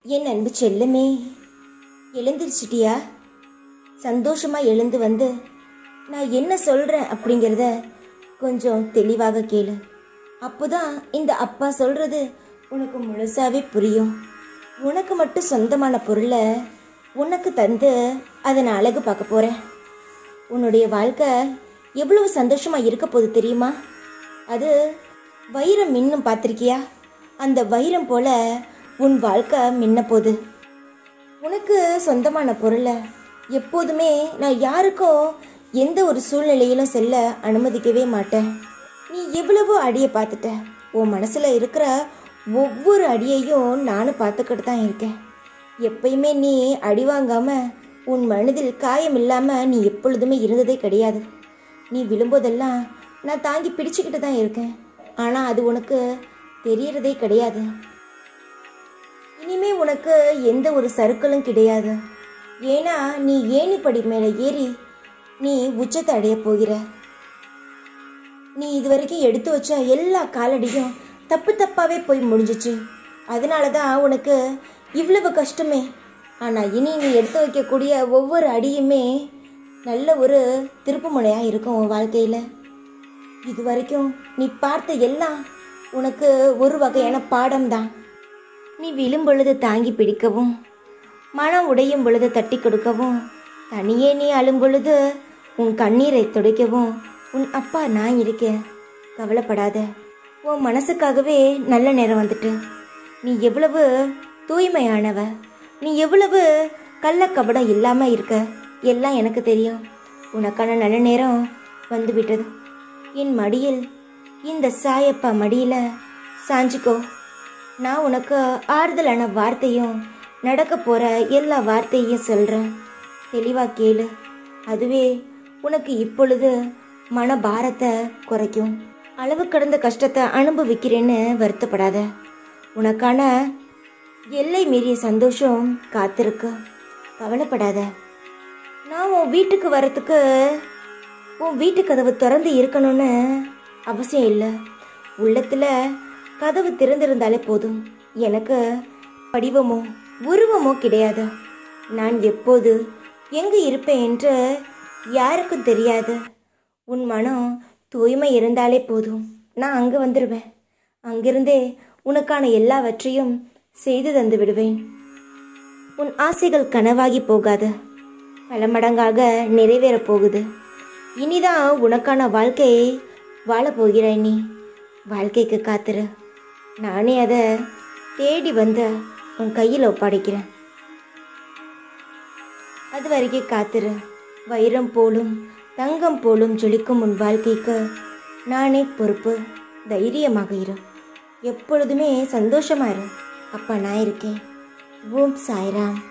என் அன்பு செல்லுமே எழுந்திருச்சிட்டியா சந்தோஷமா எழுந்து வந்து நான் என்ன சொல்றேன் அப்படிங்கிறத கொஞ்சம் தெளிவாக கேளு அப்போதான் இந்த அப்பா சொல்றது உனக்கு முழுசாவே புரியும் உனக்கு மட்டும் சொந்தமான பொருளை உனக்கு தந்து அதை நான் அழகு பார்க்க போறேன் உன்னுடைய வாழ்க்கை எவ்வளவு சந்தோஷமா இருக்க போகுது தெரியுமா அது வைரம் மின்னும் பார்த்திருக்கியா அந்த வைரம் போல உன் வாழ்க்கை மின்ன போகுது உனக்கு சொந்தமான பொருளை எப்போதுமே நான் யாருக்கும் எந்த ஒரு சூழ்நிலையிலும் செல்ல அனுமதிக்கவே மாட்டேன் நீ எவ்வளவோ அடியை பார்த்துட்ட உன் மனசில் இருக்கிற ஒவ்வொரு அடியையும் நானும் பார்த்துக்கிட்டு தான் இருக்கேன் எப்பயுமே நீ அடி வாங்காம உன் மனதில் காயம் இல்லாமல் நீ எப்பொழுதுமே இருந்ததே கிடையாது நீ விழும்போதெல்லாம் நான் தாங்கி பிடிச்சுக்கிட்டு தான் இருக்கேன் ஆனால் அது உனக்கு தெரியறதே கிடையாது இனிமே உனக்கு எந்த ஒரு சறுக்கலும் கிடையாது ஏன்னா நீ ஏணிப்படி மேலே ஏறி நீ உச்சத்தை அடைய போகிற நீ இதுவரைக்கும் எடுத்து வச்ச எல்லா காலடியும் தப்பு தப்பாவே போய் முடிஞ்சிச்சு அதனால தான் உனக்கு இவ்வளவு கஷ்டமே ஆனால் இனி நீ எடுத்து வைக்கக்கூடிய ஒவ்வொரு அடியுமே நல்ல ஒரு திருப்புமுனையாக இருக்கும் உன் வாழ்க்கையில் இது வரைக்கும் நீ பார்த்த எல்லாம் உனக்கு ஒரு வகையான பாடம்தான் நீ விழும் பொழுது தாங்கி பிடிக்கவும் மனம் உடையும் பொழுது தட்டி கொடுக்கவும் தனியே நீ அழும் பொழுது உன் கண்ணீரை துடைக்கவும் உன் அப்பா நான் இருக்கேன் கவலைப்படாத உன் மனசுக்காகவே நல்ல நேரம் வந்துட்டு நீ எவ்வளவு தூய்மையானவ நீ எவ்வளவு கள்ளக்கபடம் இல்லாமல் இருக்க எல்லாம் எனக்கு தெரியும் உனக்கான நல்ல நேரம் வந்து விட்டது என் மடியில் இந்த சாயப்பா மடியில் சாஞ்சிக்கோ நான் உனக்கு ஆறுதலான வார்த்தையும் நடக்க போகிற எல்லா வார்த்தையும் சொல்கிறேன் தெளிவாக கேளு அதுவே உனக்கு இப்பொழுது மன பாரத்தை குறைக்கும் அளவு கடந்த கஷ்டத்தை அனுபவிக்கிறேன்னு வருத்தப்படாத உனக்கான எல்லை மீறிய சந்தோஷம் காத்திருக்கு கவலைப்படாத நான் உன் வீட்டுக்கு வரத்துக்கு உன் வீட்டு கதவு திறந்து இருக்கணும்னு அவசியம் இல்லை உள்ளத்தில் கதவு திறந்திருந்தாலே போதும் எனக்கு வடிவமோ உருவமோ கிடையாது நான் எப்போது எங்கு இருப்பேன் என்று யாருக்கும் தெரியாது உன் மனம் தூய்மை இருந்தாலே போதும் நான் அங்கே வந்துடுவேன் அங்கிருந்தே உனக்கான எல்லாவற்றையும் செய்து தந்து விடுவேன் உன் ஆசைகள் கனவாகி போகாது பல மடங்காக நிறைவேறப் போகுது இனிதான் உனக்கான வாழ்க்கையை வாழப் போகிறாய் நீ வாழ்க்கைக்கு காத்துரு நானே அதை தேடி வந்து உன் கையில் ஒப்படைக்கிறேன் அது வரைக்கும் காத்துரு வைரம் போலும் தங்கம் போலும் ஜொலிக்கும் உன் வாழ்க்கைக்கு நானே பொறுப்பு தைரியமாக இரு எப்பொழுதுமே சந்தோஷமா இரு அப்பா நான் இருக்கேன் ஓம் சாய்ராம்